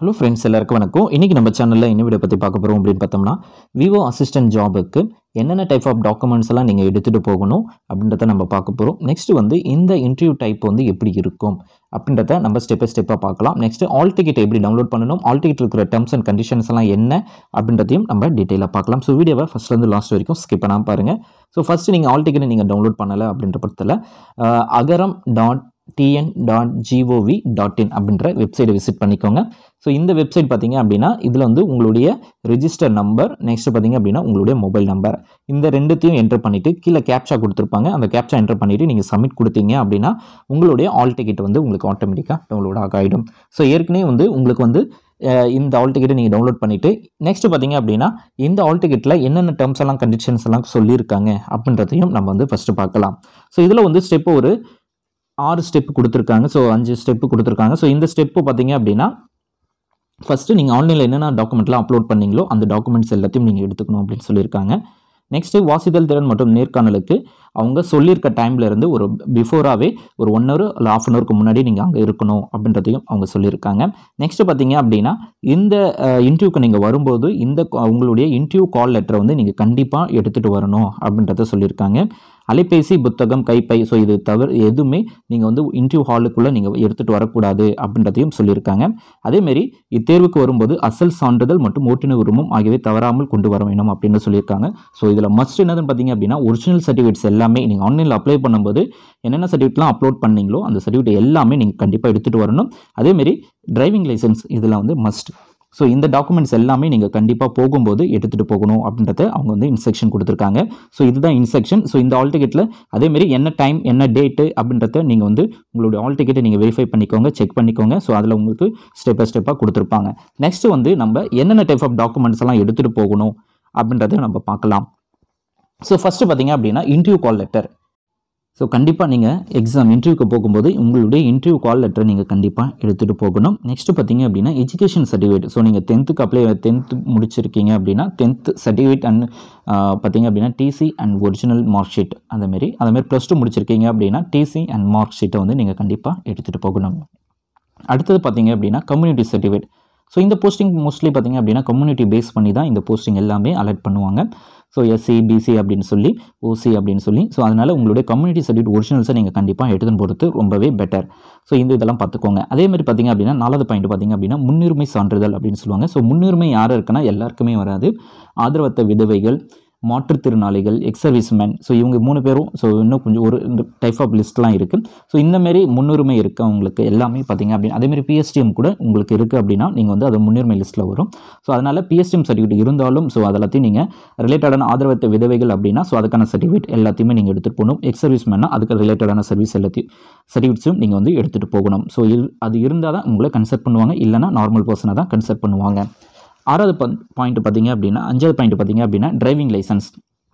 hello friends எல்லாருக்கும் வணக்கம் இன்றைக்கி நம்ம சேனலில் என்ன வீடியோ பற்றி பார்க்க போகிறோம் அப்படின்னு பார்த்தோம்னா விவோ அசிஸ்டன்ட் ஜாபுக்கு என்னென்ன டைப் ஆஃப் டாக்குமெண்ட்ஸ் எல்லாம் நீங்கள் எடுத்துகிட்டு போகணும் அப்படின்றத நம்ம பார்க்க போகிறோம் நெக்ஸ்ட் வந்து இந்த இன்டர்வியூ டைப் வந்து எப்படி இருக்கும் அப்படின்றத நம்ம ஸ்டெப் பை ஸ்டெப்பாக பார்க்கலாம் நெக்ஸ்ட் ஆல் டிக்கெட் எப்படி டவுன்லோட் பண்ணணும் ஆல் டிக்கெட் இருக்கிற டேர்ம்ஸ் அண்ட் கண்டிஷன்ஸ் எல்லாம் என்ன அப்படின்றதையும் நம்ம டீட்டெயிலாக பார்க்கலாம் ஸோ வீடியோவை ஃபஸ்ட்லேருந்து லாஸ்ட் வரைக்கும் ஸ்கிப் பண்ணாமல் பாருங்கள் ஸோ ஃபஸ்ட்டு நீங்கள் ஆல் டிக்கெட்டை நீங்கள் டவுன்லோட் பண்ணலை அப்படின்ற பட்சத்தில் அஹ், Agaram dot TN dot gov dot in அப்படின்ற வெப்சைட்டை விசிட் பண்ணிக்கோங்க ஸோ இந்த வெப்சைட் பார்த்தீங்க அப்படின்னா இதில் வந்து உங்களுடைய ரிஜிஸ்டர் நம்பர் நெக்ஸ்ட் பார்த்தீங்க அப்படின்னா உங்களுடைய மொபைல் நம்பர் இந்த ரெண்டுத்தையும் என்டர் பண்ணிவிட்டு கீழே கேப்சா கொடுத்துருப்பாங்க அந்த கேப்சா என்டர் பண்ணிவிட்டு நீங்கள் சப்மிட் கொடுத்தீங்க அப்படின்னா உங்களுடைய ஆல் டிக்கெட் வந்து உங்களுக்கு ஆட்டோமேட்டிக்காக டவுன்லோட் ஆக ஆகிடும் ஸோ ஏற்கனவே வந்து உங்களுக்கு வந்து அஹ், இந்த ஆல் டிக்கெட்டை நீங்கள் டவுன்லோட் பண்ணிவிட்டு நெக்ஸ்ட் பார்த்தீங்க அப்படின்னா இந்த ஆல் டிக்கெட்டில் என்னென்ன டேர்ம்ஸ் எல்லாம் கண்டிஷன்ஸ் எல்லாம் சொல்லியிருக்காங்க அப்படின்றதையும் நம்ம வந்து ஃபஸ்ட்டு பார்க்கலாம் ஸோ இதில் வந்து ஸ்டெப் ஒரு ஆறு ஸ்டெப் கொடுத்துருக்காங்க ஸோ அஞ்சு ஸ்டெப்பு கொடுத்துருக்காங்க ஸோ இந்த ஸ்டெப்பு பார்த்தீங்க அப்படின்னா ஃபஸ்ட்டு நீங்கள் ஆன்லைனில் என்னென்ன டாக்குமெண்ட்லாம் அப்லோட் பண்ணீங்களோ அந்த டாக்குமெண்ட்ஸ் எல்லாத்தையும் நீங்கள் எடுத்துக்கணும் அப்படின்னு சொல்லியிருக்காங்க நெக்ஸ்ட்டு வாசித்தல் திறன் மற்றும் நேர்காணலுக்கு அவங்க சொல்லியிருக்க டைம்ல இருந்து ஒரு பிஃபோராகவே ஒரு ஒன் ஹவர் இல்லை ஆஃப் அன் ஹவருக்கு முன்னாடி நீங்கள் அங்கே இருக்கணும் அப்படின்றதையும் அவங்க சொல்லியிருக்காங்க நெக்ஸ்ட்டு பார்த்தீங்க அப்படின்னா இந்த இன்டர்வியூக்கு நீங்கள் வரும்போது இந்த க- உங்களுடைய இன்டர்வியூ கால் லெட்டரை வந்து நீங்கள் கண்டிப்பாக எடுத்துகிட்டு வரணும் அப்படின்றத சொல்லியிருக்காங்க அலைபேசி புத்தகம் கைப்பை ஸோ இது தவிர எதுவுமே நீங்கள் வந்து இன்டர்வியூ ஹாலுக்குள்ளே நீங்கள் எடுத்துகிட்டு வரக்கூடாது அப்படின்றதையும் சொல்லியிருக்காங்க அதேமாரி இத்தேர்வுக்கு வரும்போது அசல் சான்றிதழ் மற்றும் ஓட்டுநர் உரிமம் ஆகியவை தவறாமல் கொண்டு வர வேணும் அப்படின்னு சொல்லியிருக்காங்க ஸோ இதில் மஸ்ட் என்னதுன்னு பார்த்தீங்க அப்படின்னா ஒரிஜினல் சர்டிஃபிகேட்ஸ் எல்லாமே நீங்கள் ஆன்லைனில் அப்ளை பண்ணும்போது என்னென்ன சர்டிஃபிகேட்லாம் அப்லோட் பண்ணீங்களோ அந்த சர்டிஃபிகேட் எல்லாமே நீங்கள் கண்டிப்பாக எடுத்துகிட்டு வரணும் அதேமாரி டிரைவிங் லைசன்ஸ் இதில் வந்து மஸ்ட் ஸோ இந்த டாக்குமெண்ட்ஸ் எல்லாமே நீங்கள் கண்டிப்பாக போகும்போது எடுத்துகிட்டு போகணும் அப்படின்றத அவங்க வந்து இன்ஸ்ட்ரக்ஷன் கொடுத்துருக்காங்க ஸோ இதுதான் இன்ஸ்ட்ரக்ஷன் ஸோ இந்த ஆல் டிக்கெட்டில் அதேமாரி என்ன டைம் என்ன டேட்டு அப்படின்றத நீங்கள் வந்து உங்களுடைய ஆல் டிக்கெட்டை நீங்கள் வெரிஃபை பண்ணிக்கோங்க செக் பண்ணிக்கோங்க ஸோ அதில் உங்களுக்கு ஸ்டெப் பை ஸ்டெப்பாக கொடுத்துருப்பாங்க நெக்ஸ்ட் வந்து நம்ம என்னென்ன டைப் ஆஃப் டாக்குமெண்ட்ஸ் எல்லாம் எடுத்துகிட்டு போகணும் அப்படின்றத நம்ம பார்க்கலாம் ஸோ ஃபஸ்ட்டு பார்த்தீங்க அப்படின்னா இன்டர்வியூ கால் லெட்டர் ஸோ கண்டிப்பாக நீங்கள் எக்ஸாம் இன்டர்வியூக்கு போகும்போது உங்களுடைய இன்டர்வியூ கால் லெட்டரை நீங்கள் கண்டிப்பாக எடுத்துகிட்டு போகணும் நெக்ஸ்ட்டு பார்த்தீங்க அப்படின்னா எஜுகேஷன் சர்டிஃபிகேட் ஸோ நீங்கள் டென்த்துக்கு அப்ளை டென்த்து முடிச்சிருக்கீங்க அப்படின்னா டென்த் சர்டிஃபிகேட் அண்ட் பார்த்தீங்க அப்படின்னா TC and original mark sheet அந்தமாரி அதேமாரி ப்ளஸ் டூ முடிச்சிருக்கீங்க அப்படின்னா டிசி அண்ட் மார்க் ஷீட்டை வந்து நீங்கள் கண்டிப்பாக எடுத்துகிட்டு போகணும் அடுத்தது பார்த்தீங்க அப்படின்னா கம்யூனிட்டி சர்டிஃபிகேட் ஸோ இந்த போஸ்டிங் மோஸ்ட்லி பார்த்தீங்க அப்படின்னா கம்யூனிட்டி பேஸ் பண்ணி தான் இந்த போஸ்டிங் எல்லாமே அலர்ட் பண்ணுவாங்க ஸோ எஸ்சி பிசி அப்படின்னு சொல்லி ஓசி அப்படின்னு சொல்லி ஸோ அதனால் உங்களுடைய கம்யூனிட்டி சர்டிஃபிகேட் ஒரிஜினல்ஸை நீங்கள் கண்டிப்பாக எடுத்துன்னு போகிறது ரொம்பவே பெட்டர் ஸோ இந்த இதெல்லாம் பார்த்துக்கோங்க அதே மாதிரி பார்த்தீங்க அப்படின்னா நாலாவது பாயிண்ட் பார்த்தீங்க அப்படின்னா முன்னுரிமை சான்றிதழ் அப்படின்னு சொல்லுவாங்க ஸோ முன்னுரிமை யார் இருக்குன்னா எல்லாருக்குமே வராது ஆதரவத்த விதவைகள் மாற்றுத்திறனாளிகள் எக்ஸ் சர்வீஸ்மேன் ஸோ இவங்க மூணு பேரும் ஸோ இன்னும் கொஞ்சம் ஒரு டைப் ஆஃப் லிஸ்ட்லாம் இருக்குது ஸோ இந்த மாதிரி முன்னுரிமை இருக்குது அவங்களுக்கு எல்லாமே பார்த்தீங்க அப்படின்னா அதேமாதிரி பிஎஸ்டிஎம் கூட உங்களுக்கு இருக்குது அப்படின்னா நீங்கள் வந்து அது முன்னுரிமை லிஸ்ட்டில் வரும் ஸோ அதனால் பிஎஸ்டிஎம் சர்டிஃபிகேட் இருந்தாலும் ஸோ அதெல்லாத்தையும் நீங்கள் ரிலேட்டடான ஆதரவத்த விதவைகள் அப்படின்னா ஸோ அதுக்கான சர்டிஃபிகேட் எல்லாத்தையுமே நீங்கள் எடுத்துகிட்டு போகணும் எக்ஸ் சர்வீஸ்மேனா அதுக்கு ரிலேட்டடான சர்வீஸ் எல்லாத்தையும் சர்டிஃபிகேட்ஸும் நீங்கள் வந்து எடுத்துகிட்டு போகணும் ஸோ இது அது இருந்தால் தான் உங்களை கன்சல்ட் பண்ணுவாங்க இல்லைனா நார்மல் பர்சனை தான் கன்சல்ட் பண்ணுவாங்க ஆறாவது பாயிண்ட் பார்த்தீங்க அப்படின்னா அஞ்சாவது பாயிண்ட் பார்த்தீங்க அப்படின்னா டிரைவிங் லைசன்ஸ்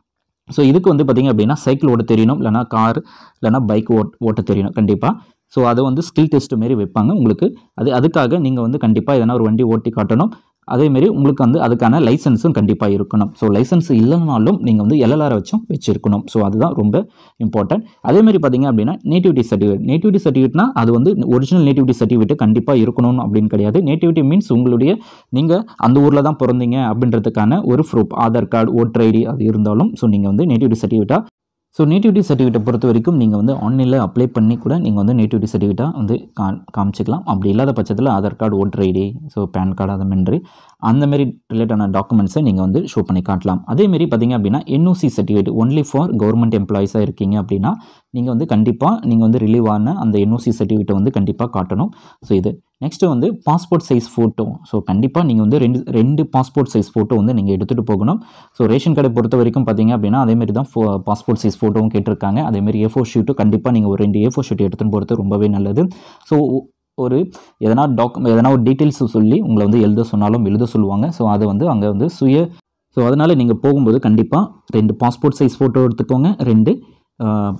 ஸோ இதுக்கு வந்து பார்த்தீங்க அப்படின்னா சைக்கிள் ஓட்ட தெரியணும் இல்லைனா கார் இல்லைனா பைக் ஓட் ஓட்ட தெரியணும் கண்டிப்பாக ஸோ அதை வந்து ஸ்கில் டெஸ்ட் மாரி வைப்பாங்க உங்களுக்கு அது அதுக்காக நீங்கள் வந்து கண்டிப்பாக எதனா ஒரு வண்டி ஓட்டி காட்டணும் அதேமாரி உங்களுக்கு வந்து அதுக்கான லைசன்ஸும் கண்டிப்பாக இருக்கணும் ஸோ லைசன்ஸ் இல்லைனாலும் நீங்கள் வந்து எல்எல்ஆர் வச்சும் வச்சுருக்கணும் ஸோ அதுதான் ரொம்ப இம்பார்ட்டன்ட் அதேமாரி பார்த்தீங்க அப்படின்னா நேட்டிவிட்டி சர்டிஃபிகேட் நேட்டிவிட்டி சர்டிஃபிகேட்னா அது வந்து ஒரிஜினல் நேட்டிவிட்டி சர்டிஃபிகேட் கண்டிப்பாக இருக்கணும் அப்படின்னு கிடையாது நேட்டிவிட்டி மீன்ஸ் உங்களுடைய நீங்கள் அந்த ஊரில் தான் பிறந்தீங்க அப்படின்றதுக்கான ஒரு proof Aadhaar card voter ID அது இருந்தாலும் ஸோ நீங்கள் வந்து நேட்டிவிட்டி சர்டிஃபிகேட்டாக ஸோ நேட்டிவிட்டி சர்டிஃபிகேட்டை பொறுத்த வரைக்கும் நீங்கள் வந்து ஆன்லைனில் அப்ளை பண்ணி கூட நீங்கள் வந்து நேட்டிவிட்டி சர்டிஃபிகேட்டாக வந்து கா காமிச்சிக்கலாம் அப்படி இல்லாத பட்சத்தில் Aadhaar card voter ID so PAN card அது மாதிரி அந்த மாதிரி ரிலேட்டடான டாக்குமெண்ட்ஸை நீங்கள் வந்து ஷோ பண்ணி காட்டலாம் அதேமாரி பார்த்தீங்க அப்படின்னா NOC certificate only for government எம்ப்ளாயிஸாக இருக்கீங்க அப்படின்னா நீங்கள் வந்து கண்டிப்பாக நீங்கள் வந்து ரிலீவ் ஆன அந்த என்ஓசி சர்டிஃபிகேட்டை வந்து கண்டிப்பாக காட்டணும் ஸோ இது நெக்ஸ்ட்டு வந்து பாஸ்போர்ட் சைஸ் ஃபோட்டோ ஸோ கண்டிப்பாக நீங்கள் வந்து ரெண்டு ரெண்டு பாஸ்போர்ட் சைஸ் ஃபோட்டோ வந்து நீங்கள் எடுத்துகிட்டு போகணும் ஸோ ரேஷன் கார்டை பொறுத்த வரைக்கும் பார்த்தீங்க அப்படின்னா அதேமாரி தான் பாஸ்போர்ட் சைஸ் ஃபோட்டோவும் கேட்டிருக்காங்க அதேமாரி ஏ ஃபோர் ஷீட்டும் கண்டிப்பாக நீங்கள் ஒரு ரெண்டு ஏ ஃபோர் ஷீட் எடுத்துகிட்டு போகிறது ரொம்பவே நல்லது ஸோ ஒரு எதனா டாக்கு எதனா ஒரு டீட்டெயில்ஸ் சொல்லி உங்களை வந்து எழுத சொன்னாலும் எழுத சொல்லுவாங்க ஸோ அதை வந்து அங்கே வந்து சுய ஸோ அதனால் நீங்கள் போகும்போது கண்டிப்பாக ரெண்டு பாஸ்போர்ட் சைஸ் ஃபோட்டோ எடுத்துக்கோங்க ரெண்டு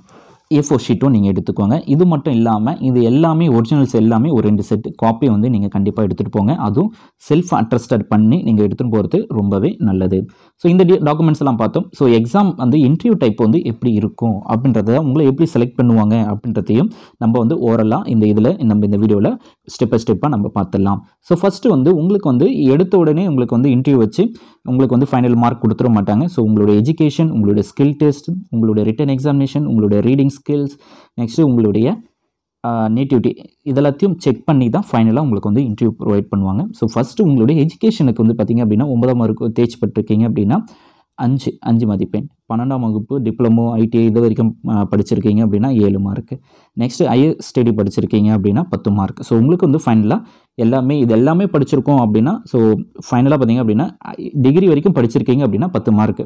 ஏ ஃபோர் ஷீட்டும் நீங்கள் எடுத்துக்கோங்க இது மட்டும் இல்லாமல் இது எல்லாமே ஒரிஜினல்ஸ் எல்லாமே ஒரு ரெண்டு செட் காப்பி வந்து நீங்கள் கண்டிப்பாக எடுத்துகிட்டு போங்க அதுவும் செல்ஃப் அட்ரஸ்டட் பண்ணி நீங்கள் எடுத்துகிட்டு போகிறது ரொம்பவே நல்லது ஸோ இந்த டாக்குமெண்ட்ஸ் எல்லாம் பார்த்தோம் ஸோ எக்ஸாம் வந்து இன்டர்வியூ டைப் வந்து எப்படி இருக்கும் அப்படின்றத உங்களை எப்படி செலக்ட் பண்ணுவாங்க அப்படின்றதையும் நம்ம வந்து ஓரலாக இந்த இதில் நம்ம இந்த வீடியோவில் ஸ்டெப் பை ஸ்டெப்பாக நம்ம பார்த்துடலாம் ஸோ ஃபஸ்ட்டு வந்து உங்களுக்கு வந்து எடுத்த உடனே உங்களுக்கு வந்து இன்டர்வியூ வச்சு உங்களுக்கு வந்து ஃபைனல் மார்க் கொடுத்துட மாட்டாங்க ஸோ உங்களுடைய எஜுகேஷன் உங்களுடைய ஸ்கில் டெஸ்ட் உங்களுடைய ரிட்டன் எக்ஸாமினேஷன் உங்களுடைய ரீடிங் ஸ்கில்ஸ் நெக்ஸ்ட்டு உங்களுடைய நேட்டிவிட்டி இதெல்லாத்தையும் செக் பண்ணி தான் ஃபைனலாக உங்களுக்கு வந்து இன்டர்வியூ ப்ரொவைட் பண்ணுவாங்க ஸோ ஃபஸ்ட்டு உங்களுடைய எஜுகேஷனுக்கு வந்து பார்த்திங்க அப்படின்னா ஒன்பதாம் வகுப்பு தேர்ச்சி பெற்றிருக்கீங்க அப்படின்னா அஞ்சு அஞ்சு மதிப்பெண் பன்னெண்டாம் வகுப்பு டிப்ளமோ ஐடிஐ இது வரைக்கும் அஹ், படிச்சிருக்கீங்க அப்படின்னா ஏழு மார்க்கு நெக்ஸ்ட்டு ஹையர் ஸ்டடி படிச்சிருக்கீங்க அப்படின்னா பத்து மார்க் ஸோ உங்களுக்கு வந்து ஃபைனலாக எல்லாமே இது எல்லாமே படிச்சிருக்கோம் அப்படின்னா ஸோ ஃபைனலாக பார்த்தீங்க அப்படின்னா டிகிரி வரைக்கும் படிச்சிருக்கீங்க அப்படின்னா பத்து மார்க்கு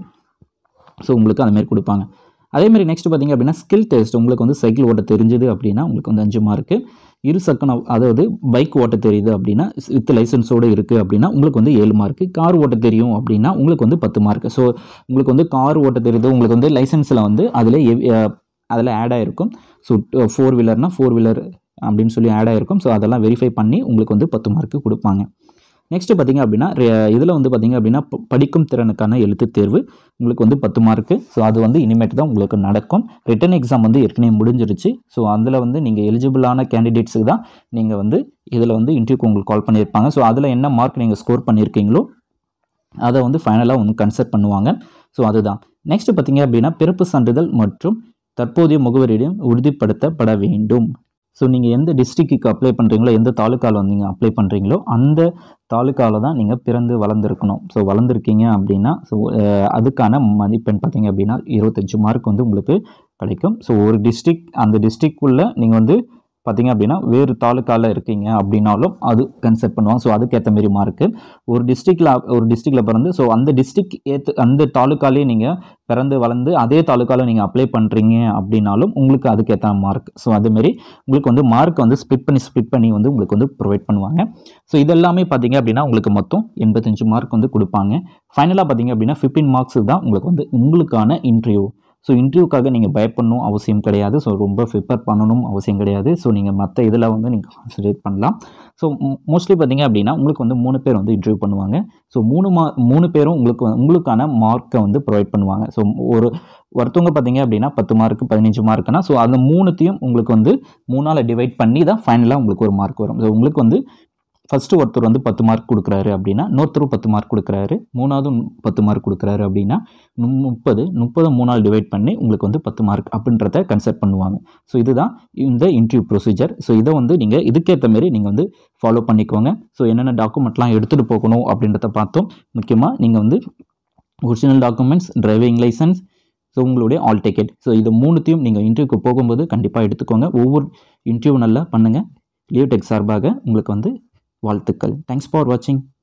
ஸோ உங்களுக்கு அந்த மாதிரி கொடுப்பாங்க அதே மாதிரி நெக்ஸ்ட் பார்த்தீங்க அப்படின்னா ஸ்கில் டெஸ்ட் உங்களுக்கு வந்து சைக்கிள் ஓட்ட தெரிஞ்சுது அப்படின்னா உங்களுக்கு வந்து அஞ்சு மார்க்கு இரு சக்கரம் அதாவது பைக் ஓட்ட தெரியுது அப்படின்னா வித் லைசன்ஸோடு இருக்குது அப்படின்னா உங்களுக்கு வந்து ஏழு மார்க்கு கார் ஓட்ட தெரியும் அப்படின்னா உங்களுக்கு வந்து பத்து மார்க் ஸோ உங்களுக்கு வந்து கார் ஓட்ட தெரியுது உங்களுக்கு வந்து லைசன்ஸில் வந்து அதில் அதில் ஆட் ஆகிருக்கும் ஸோ ஃபோர் வீலர்னால் ஃபோர் வீலர் அப்படின்னு சொல்லி ஆட் ஆகிருக்கும் ஸோ அதெல்லாம் வெரிஃபை பண்ணி உங்களுக்கு வந்து பத்து மார்க்கு கொடுப்பாங்க நெக்ஸ்ட்டு பார்த்தீங்க அப்படின்னா இதில் வந்து பார்த்தீங்க அப்படின்னா ப- படிக்கும் திறனுக்கான எழுத்துத் தேர்வு உங்களுக்கு வந்து பத்து மார்க்கு ஸோ அது வந்து இனிமேட்டு தான் உங்களுக்கு நடக்கும் ரிட்டன் எக்ஸாம் வந்து ஏற்கனவே முடிஞ்சிருச்சு ஸோ அதில் வந்து நீங்கள் எலிஜிபிளான கேண்டிடேட்ஸுக்கு தான் நீங்கள் வந்து இதில் வந்து இன்டர்வியூக்கு உங்களுக்கு கால் பண்ணியிருப்பாங்க ஸோ அதில் என்ன மார்க் நீங்கள் ஸ்கோர் பண்ணியிருக்கீங்களோ அதை வந்து ஃபைனலாக வந்து கன்சிடர் பண்ணுவாங்க ஸோ அதுதான் நெக்ஸ்ட் பார்த்தீங்க அப்படின்னா பிறப்பு சான்றிதழ் மற்றும் தற்போதைய முகவரியிடம் உறுதிப்படுத்தப்பட வேண்டும் ஸோ நீங்கள் எந்த டிஸ்ட்ரிக்ட்டுக்கு அப்ளை பண்ணுறீங்களோ எந்த தாலுக்காவில் வந்து நீங்கள் அப்ளை பண்ணுறீங்களோ அந்த தாலுக்காவில் தான் நீங்கள் பிறந்து வளர்ந்துருக்கணும் ஸோ வளர்ந்துருக்கீங்க அப்படின்னா ஸோ அதுக்கான மதிப்பெண் பார்த்தீங்க அப்படின்னா இருபத்தஞ்சு மார்க் வந்து உங்களுக்கு கிடைக்கும் ஸோ ஒரு டிஸ்ட்ரிக் அந்த டிஸ்ட்ரிக்குள்ளே நீங்கள் வந்து பார்த்தீங்க அப்படின்னா வேறு தாலுக்காவில் இருக்கீங்க அப்படின்னாலும் அது கன்சிடர் பண்ணுவாங்க ஸோ அதுக்கேற்ற மாரி மார்க்கு ஒரு டிஸ்ட்ரிக்டில் ஒரு டிஸ்ட்ரிக்டில் பிறந்து ஸோ அந்த டிஸ்ட்ரிக் ஏற்று அந்த தாலுக்காலே நீங்கள் பிறந்து வளர்ந்து அதே தாலுக்காவில் நீங்கள் அப்ளை பண்ணுறீங்க அப்படின்னாலும் உங்களுக்கு அதுக்கேற்ற மார்க் ஸோ அதுமாரி உங்களுக்கு வந்து மார்க் வந்து ஸ்ப்ளிட் பண்ணி ஸ்ப்ளிட் பண்ணி வந்து உங்களுக்கு வந்து ப்ரொவைட் பண்ணுவாங்க ஸோ இதெல்லாமே பார்த்தீங்க அப்படின்னா உங்களுக்கு மொத்தம் எண்பத்தஞ்சு மார்க் வந்து கொடுப்பாங்க ஃபைனலாக பார்த்தீங்க அப்படின்னா ஃபிஃப்டீன் மார்க்ஸ் தான் உங்களுக்கு வந்து உங்களுக்கான இன்டர்வியூ ஸோ இன்டர்வியூக்காக நீங்கள் பயப்படணும் அவசியம் கிடையாது ஸோ ரொம்ப ப்ரிப்பேர் பண்ணணும் அவசியம் கிடையாது ஸோ நீங்கள் மற்ற இதில் வந்து நீங்கள் கான்சன்ட்ரேட் பண்ணலாம் ஸோ மோஸ்ட்லி பார்த்தீங்க அப்படின்னா உங்களுக்கு வந்து மூணு பேர் வந்து இன்டர்வியூ பண்ணுவாங்க ஸோ மூணு மா மூணு பேரும் உங்களுக்கு வந்து- உங்களுக்கான மார்க்கை வந்து ப்ரொவைட் பண்ணுவாங்க ஸோ ஒரு ஒருத்தவங்க பார்த்தீங்க அப்படின்னா பத்து மார்க்கு பதினஞ்சு மார்க்குனா ஸோ அந்த மூணுத்தையும் உங்களுக்கு வந்து மூணால் டிவைட் பண்ணி தான் ஃபைனலாக உங்களுக்கு ஒரு மார்க் வரும் ஸோ உங்களுக்கு வந்து ஃபஸ்ட்டு ஒருத்தர் வந்து பத்து மார்க் கொடுக்குறாரு அப்படின்னா இன்னொருத்தரும் பத்து மார்க் கொடுக்குறாரு மூணாவது பத்து மார்க் கொடுக்குறாரு அப்படின்னா நு- முப்பது முப்பது மூணால் டிவைட் பண்ணி உங்களுக்கு வந்து பத்து மார்க் அப்படின்றத கன்சிடர் பண்ணுவாங்க ஸோ இதுதான் இந்த இன்டர்வியூ ப்ரொசீஜர் ஸோ இதை வந்து நீங்கள் இதுக்கேற்ற மாரி நீங்கள் வந்து ஃபாலோ பண்ணிக்கோங்க ஸோ என்னென்ன டாக்குமெண்ட்லாம் எடுத்துகிட்டு போகணும் அப்படின்றத பார்த்தோம் முக்கியமாக நீங்கள் வந்து original documents driving licence so உங்களுடைய ஆல் டிக்கெட் ஸோ இது மூணுத்தையும் நீங்கள் இன்டர்வியூக்கு போகும்போது கண்டிப்பாக எடுத்துக்கோங்க ஒவ்வொரு இன்டர்வியூ நல்லா பண்ணுங்கள் லியோ டெக் சார்பாக உங்களுக்கு வந்து வாழ்த்துக்கள் தேங்க்ஸ் ஃபார் வாட்சிங்